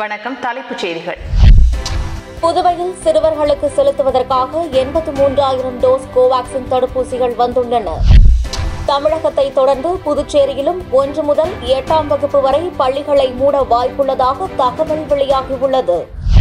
வணக்கம் தலைப்புச் செய்திகள் புதுவையில் சிறுவர்களுக்கு செலுத்துவதற்காக எண்பத்து மூன்றாயிரம் டோஸ் கோவாக்சின் தடுப்பூசிகள் வந்துள்ளன தமிழகத்தை தொடர்ந்து புதுச்சேரியிலும் ஒன்று முதல் எட்டாம் வகுப்பு வரை பள்ளிகளை மூட வாய்ப்புள்ளதாக தகவல் வெளியாகியுள்ளது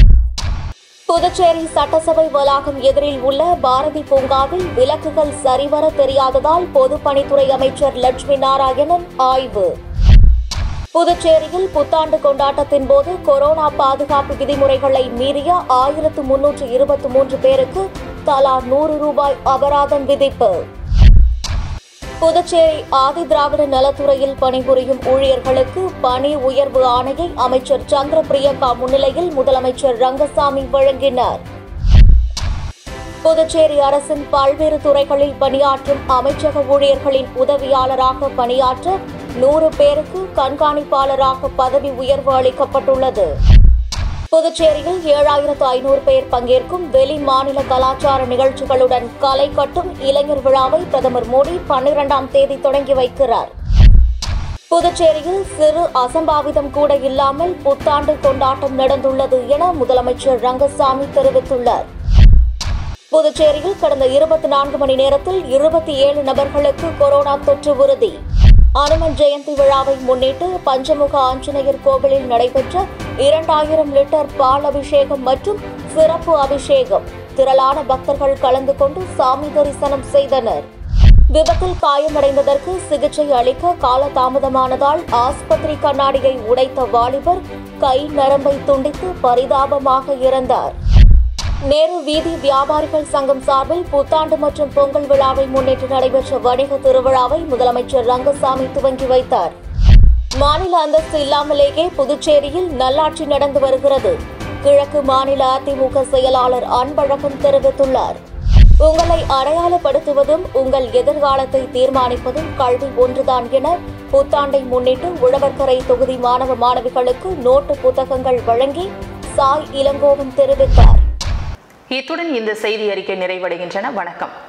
புதுச்சேரி சட்டசபை வளாகம் எதிரில் உள்ள பாரதி பூங்காவில் விளக்குகள் சரிவர தெரியாததால் பொதுப்பணித்துறை அமைச்சர் லட்சுமி நாராயணன் ஆய்வு புதுச்சேரியில் புத்தாண்டு கொண்டாட்டத்தின் போது கொரோனா பாதுகாப்பு விதிமுறைகளை மீறிய ஆயிரத்து முன்னூற்று இருபத்தி மூன்று பேருக்கு தலா நூறு ரூபாய் அபராதம் விதிப்பு புதுச்சேரி ஆதி திராவிட நலத்துறையில் பணிபுரியும் ஊழியர்களுக்கு பணி உயர்வு ஆணையை அமைச்சர் சந்திர பிரியங்கா முன்னிலையில் முதலமைச்சர் ரங்கசாமி வழங்கினார் புதுச்சேரி அரசின் பல்வேறு துறைகளில் பணியாற்றும் அமைச்சக ஊழியர்களின் உதவியாளராக பணியாற்ற நூறு பேருக்கு கண்காணிப்பாளராக பதவி உயர்வு அளிக்கப்பட்டுள்ளது புதுச்சேரியில் ஏழாயிரத்து ஐநூறு பேர் பங்கேற்கும் வெளி மாநில கலாச்சார நிகழ்ச்சிகளுடன் கலை கட்டும் இளைஞர் விழாவை பிரதமர் மோடி பன்னிரண்டாம் தேதி தொடங்கி வைக்கிறார் புதுச்சேரியில் சிறு அசம்பாவிதம் கூட இல்லாமல் புத்தாண்டு கொண்டாட்டம் நடந்துள்ளது என முதலமைச்சர் ரங்கசாமி தெரிவித்துள்ளார் புதுச்சேரியில் கடந்த இருபத்தி நான்கு மணி நேரத்தில் இருபத்தி ஏழு நபர்களுக்கு கொரோனா தொற்று உறுதி அனுமன் ஜெயந்தி விழாவை முன்னிட்டு பஞ்சமுக ஆஞ்சநேயர் கோவிலில் நடைபெற்ற இரண்டாயிரம் லிட்டர் பால் அபிஷேகம் மற்றும் சிறப்பு அபிஷேகம் திரளான பக்தர்கள் கலந்து கொண்டு சாமி தரிசனம் செய்தனர் விபத்தில் காயமடைந்ததற்கு சிகிச்சை அளிக்க காலதாமதமானதால் ஆஸ்பத்திரி கண்ணாடியை உடைத்த வாலிபர் கை நரம்பை துண்டித்து பரிதாபமாக இறந்தார் நேரு வீதி வியாபாரிகள் சங்கம் சார்பில் புத்தாண்டு மற்றும் பொங்கல் விழாவை முன்னிட்டு நடைபெற்ற வணிக திருவிழாவை முதலமைச்சர் ரங்கசாமி துவங்கி வைத்தார் மாநில அந்தஸ்து இல்லாமலேயே புதுச்சேரியில் நல்லாட்சி நடந்து வருகிறது கிழக்கு மாநில அதிமுக செயலாளர் அன்பழகன் தெரிவித்துள்ளார் உங்களை அடையாளப்படுத்துவதும் உங்கள் எதிர்காலத்தை தீர்மானிப்பதும் கல்வி ஒன்றுதான் என புத்தாண்டை முன்னிட்டு உழவர்கரை தொகுதி மாணவ மாணவிகளுக்கு நோட்டு புத்தகங்கள் வழங்கி சாய் இளங்கோவன் தெரிவித்தார் இத்துடன் இந்த செய்தி அறிக்கை நிறைவடைகின்றன வணக்கம்